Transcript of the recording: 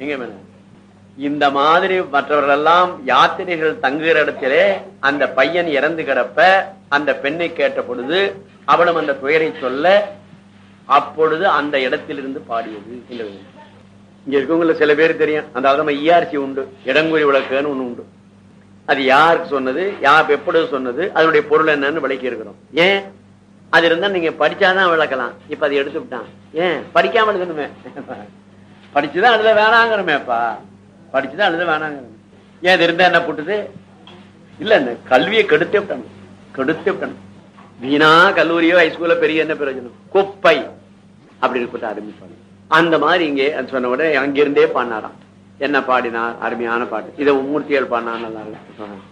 எங்க மேல இந்த மாதிரி மற்றவர்கள் எல்லாம் யாத்திரைகள் தங்குகிற இடத்திலே அந்த பையன் இறந்து கிடப்ப அந்த பெண்ணை கேட்ட பொழுது அவளும் அந்த துயரை சொல்ல அப்பொழுது அந்த இடத்திலிருந்து பாடியது இந்த வரி. இங்க இருக்கவங்கள சில பேர் தெரியும் அந்த ஆகம இஆர்சி உண்டு இடங்குறி விளக்குன்னு ஒண்ணு உண்டு அது யாருக்கு சொன்னது யார் எப்பொழுது சொன்னது அதனுடைய பொருள் என்னன்னு விளக்கி இருக்கிறோம் ஏன் அது இருந்தா நீங்க படிச்சாதான் விளக்கலாம் இப்ப அதை எடுத்து விட்டான் ஏன் படிக்காம எழுதணுமே படிச்சுதான் எழுத வேணாங்கிறமேப்பா படிச்சுதான் எழுத வேணாங்கிறமே ஏன் இது இருந்தா என்ன போட்டுது இல்ல இந்த கல்வியை கெடுத்தே விட்டணும் கெடுத்தே விட்டணும் வீணா கல்லூரியோ ஹைஸ்கூல்ல பெரிய என்ன பிரயோஜனம் குப்பை அப்படி இருப்பட்டு ஆரம்பிப்பாங்க அந்த மாதிரி இங்கே அது சொன்ன உடனே அங்கிருந்தே பாடினாராம் என்ன பாடினார் அருமையான பாட்டு இதை மூர்த்திகள் பாடினா நல்லா இருக்கு சொன்னாங்க.